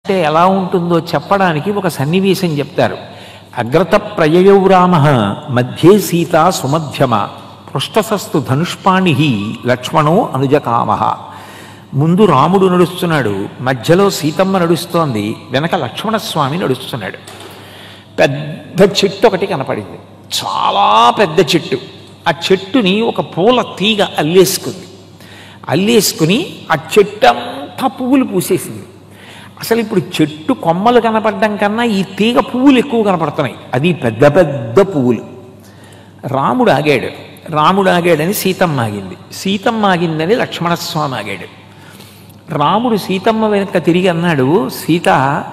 అంటే ఎలా ఉంటుందో చెప్పడానికి ఒక సన్నివేశం చెప్తారు అగ్రత ప్రయయౌ రామ మధ్యే సీత సుమధ్యమ పృష్ఠసస్తు ధనుష్పాణి లక్ష్మణో అనుజకామ ముందు రాముడు నడుస్తున్నాడు మధ్యలో సీతమ్మ నడుస్తోంది వెనక లక్ష్మణస్వామి నడుస్తున్నాడు పెద్ద చెట్టు ఒకటి కనపడింది చాలా పెద్ద చెట్టు ఆ చెట్టుని ఒక పూల తీగ అల్లేసుకుంది అల్లేసుకుని ఆ చెట్టు అంతా పువ్వులు పూసేసింది అసలు ఇప్పుడు చెట్టు కొమ్మలు కనపడడం కన్నా ఈ తీగ పువ్వులు ఎక్కువ కనపడుతున్నాయి అది పెద్ద పెద్ద పువ్వులు రాముడు ఆగాడు రాముడు ఆగాడని సీతమ్మ ఆగింది సీతమ్మ ఆగిందని లక్ష్మణస్వామి ఆగాడు రాముడు సీతమ్మ వెనక తిరిగి అన్నాడు సీత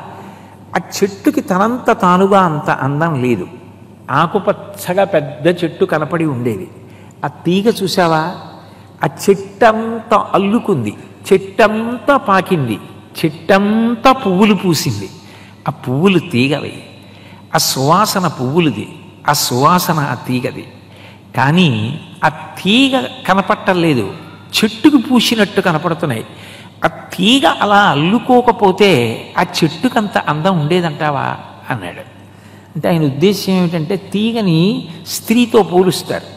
ఆ చెట్టుకి తనంత తానుగా అంత అందం లేదు ఆకుపచ్చగా పెద్ద చెట్టు కనపడి ఉండేది ఆ తీగ చూసావా ఆ చెట్టంతా అల్లుకుంది చెట్టంతా పాకింది చెట్టంతా పువ్వులు పూసింది ఆ పువ్వులు తీగవి ఆ సువాసన పువ్వులది ఆ సువాసన ఆ తీగది కానీ ఆ తీగ కనపట్టలేదు చెట్టుకు పూసినట్టు కనపడుతున్నాయి ఆ తీగ అలా అల్లుకోకపోతే ఆ చెట్టుకంత అందం ఉండేదంటావా అన్నాడు అంటే ఆయన ఉద్దేశం ఏమిటంటే తీగని స్త్రీతో పోలుస్తారు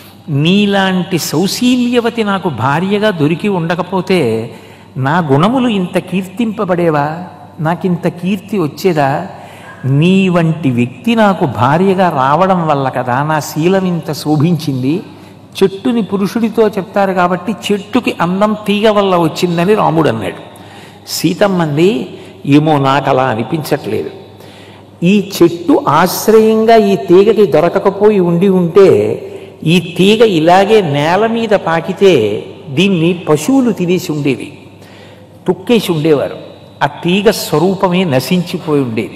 నీలాంటి సౌశీల్యవతి నాకు భార్యగా దొరికి ఉండకపోతే నా గుణములు ఇంత కీర్తింపబడేవా నాకింత కీర్తి వచ్చేదా నీ వంటి వ్యక్తి నాకు భార్యగా రావడం వల్ల కదా నా శీలం ఇంత శోభించింది చెట్టుని పురుషుడితో చెప్తారు కాబట్టి చెట్టుకి అందం తీగ వల్ల వచ్చిందని రాముడు అన్నాడు సీతమ్మంది ఏమో నాకు అలా అనిపించట్లేదు ఈ చెట్టు ఆశ్రయంగా ఈ తీగకి దొరకకపోయి ఉండి ఉంటే ఈ తీగ ఇలాగే నేల మీద పాకితే దీన్ని పశువులు తినేసి ఉండేవి తుక్కేసి ఉండేవారు ఆ తీగ స్వరూపమే నశించిపోయి ఉండేది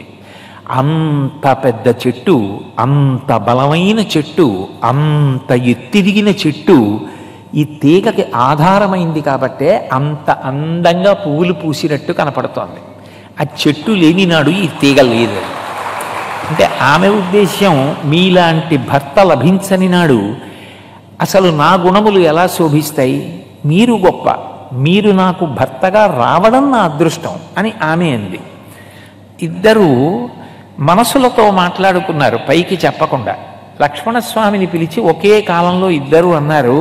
అంత పెద్ద చెట్టు అంత బలమైన చెట్టు అంత ఎత్తిదిగిన చెట్టు ఈ తీగకి ఆధారమైంది కాబట్టే అంత అందంగా పువ్వులు పూసినట్టు కనపడుతోంది ఆ చెట్టు లేని నాడు ఈ తీగ లేదు అంటే ఆమె ఉద్దేశ్యం మీలాంటి భర్త లభించని నాడు అసలు నా గుణములు ఎలా శోభిస్తాయి మీరు గొప్ప మీరు నాకు భర్తగా రావడం నా అదృష్టం అని ఆమె అంది ఇద్దరు మనసులతో మాట్లాడుకున్నారు పైకి చెప్పకుండా లక్ష్మణస్వామిని పిలిచి ఒకే కాలంలో ఇద్దరు అన్నారు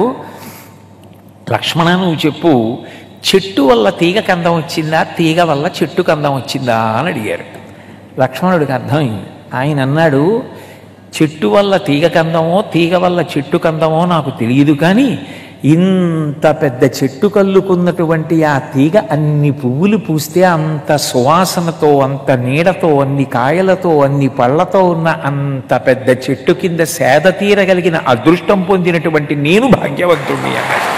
లక్ష్మణ నువ్వు చెప్పు చెట్టు వల్ల తీగ కందం వచ్చిందా తీగ వల్ల చెట్టు కందం వచ్చిందా అని అడిగారు లక్ష్మణుడికి అర్థమైంది ఆయన అన్నాడు చెట్టు వల్ల తీగ కందమో తీగ వల్ల చెట్టు కందమో నాకు తెలియదు కానీ ఇంత పెద్ద చెట్టు కల్లుకున్నటువంటి ఆ తీగ అన్ని పువ్వులు పూస్తే అంత సువాసనతో అంత నీడతో అన్ని కాయలతో అన్ని పళ్ళతో ఉన్న అంత పెద్ద చెట్టు కింద సేద తీరగలిగిన అదృష్టం పొందినటువంటి నేను భాగ్యవంతుణ్ణి అన్నాడు